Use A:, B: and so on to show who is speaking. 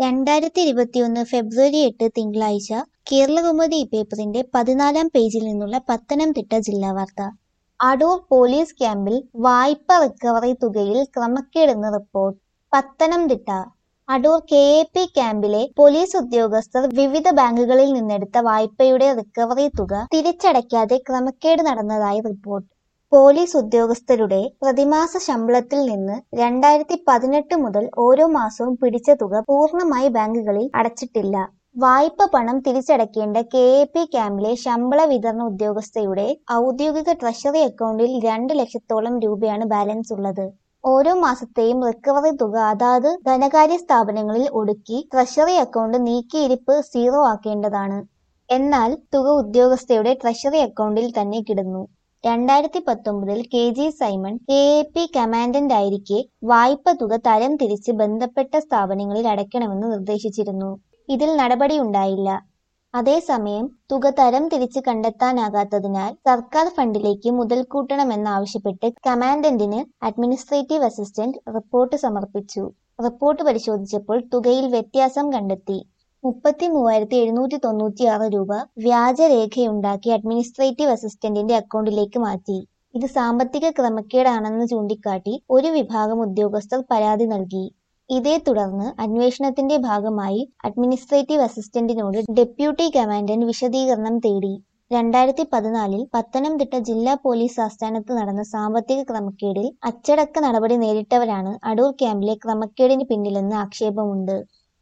A: രണ്ടായിരത്തി ഇരുപത്തിയൊന്ന് ഫെബ്രുവരി എട്ട് തിങ്കളാഴ്ച കേരളകൗമുദി പേപ്പറിന്റെ പതിനാലാം പേജിൽ നിന്നുള്ള പത്തനംതിട്ട ജില്ലാ വാർത്ത അടൂർ പോലീസ് ക്യാമ്പിൽ വായ്പ റിക്കവറി തുകയിൽ ക്രമക്കേടെന്ന് report Pathanamthitta Adoor K A P ക്യാമ്പിലെ പോലീസ് ഉദ്യോഗസ്ഥർ വിവിധ ബാങ്കുകളിൽ നിന്നെടുത്ത വായ്പയുടെ റിക്കവറി തുക തിരിച്ചടയ്ക്കാതെ ക്രമക്കേട് നടന്നതായി റിപ്പോർട്ട് പോലീസ് ഉദ്യോഗസ്ഥരുടെ പ്രതിമാസ ശമ്പളത്തിൽ നിന്ന് രണ്ടായിരത്തി പതിനെട്ട് മുതൽ ഓരോ മാസവും പിടിച്ച തുക പൂർണ്ണമായി ബാങ്കുകളിൽ അടച്ചിട്ടില്ല വായ്പ പണം തിരിച്ചടയ്ക്കേണ്ട കെ എ പി ക്യാമ്പിലെ ശമ്പള വിതരണ ഉദ്യോഗസ്ഥയുടെ ഔദ്യോഗിക ട്രഷറി അക്കൗണ്ടിൽ രണ്ട് ലക്ഷത്തോളം രൂപയാണ് ബാലൻസ് ഉള്ളത് ഓരോ മാസത്തെയും റിക്കവറി തുക അതാത് ധനകാര്യ സ്ഥാപനങ്ങളിൽ ഒടുക്കി ട്രഷറി അക്കൗണ്ട് നീക്കിയിരിപ്പ് സീറോ ആക്കേണ്ടതാണ് എന്നാൽ തുക ഉദ്യോഗസ്ഥയുടെ ട്രഷറി അക്കൗണ്ടിൽ തന്നെ കിടന്നു രണ്ടായിരത്തി പത്തൊമ്പതിൽ K G Simon K A P commandant ആയിരിക്കെ വായ്പ തുക തരം തിരിച്ച് ബന്ധപ്പെട്ട സ്ഥാപനങ്ങളിൽ അടയ്ക്കണമെന്ന് നിർദ്ദേശിച്ചിരുന്നു ഇതിൽ നടപടിയുണ്ടായില്ല അതേസമയം തുക തരം തിരിച്ച് കണ്ടെത്താനാകാത്തതിനാൽ സർക്കാർ ഫണ്ടിലേക്ക് മുതൽക്കൂട്ടണമെന്നാവശ്യപ്പെട്ട് കമാൻഡന്റിന് അഡ്മിനിസ്ട്രേറ്റീവ് അസിസ്റ്റന്റ് റിപ്പോർട്ട് സമർപ്പിച്ചു റിപ്പോർട്ട് പരിശോധിച്ചപ്പോൾ തുകയിൽ വ്യത്യാസം കണ്ടെത്തി മുപ്പത്തി മൂവായിരത്തി എഴുന്നൂറ്റി തൊണ്ണൂറ്റി ആറ് രൂപ വ്യാജരേഖയുണ്ടാക്കി അഡ്മിനിസ്ട്രേറ്റീവ് അസിസ്റ്റന്റിന്റെ അക്കൗണ്ടിലേക്ക് മാറ്റി ഇത് സാമ്പത്തിക ക്രമക്കേടാണെന്ന് ചൂണ്ടിക്കാട്ടി ഒരു വിഭാഗം ഉദ്യോഗസ്ഥർ പരാതി നൽകി ഇതേ തുടർന്ന് അന്വേഷണത്തിന്റെ ഭാഗമായി അഡ്മിനിസ്ട്രേറ്റീവ് അസിസ്റ്റന്റിനോട് ഡെപ്യൂട്ടി കമാൻഡന്റ് വിശദീകരണം തേടി രണ്ടായിരത്തി പതിനാലിൽ പത്തനംതിട്ട ജില്ലാ പോലീസ് ആസ്ഥാനത്ത് നടന്ന സാമ്പത്തിക ക്രമക്കേടിൽ അച്ചടക്ക നടപടി നേരിട്ടവരാണ് അടൂർ ക്യാമ്പിലെ ക്രമക്കേടിന് പിന്നിലെന്ന് ആക്ഷേപമുണ്ട്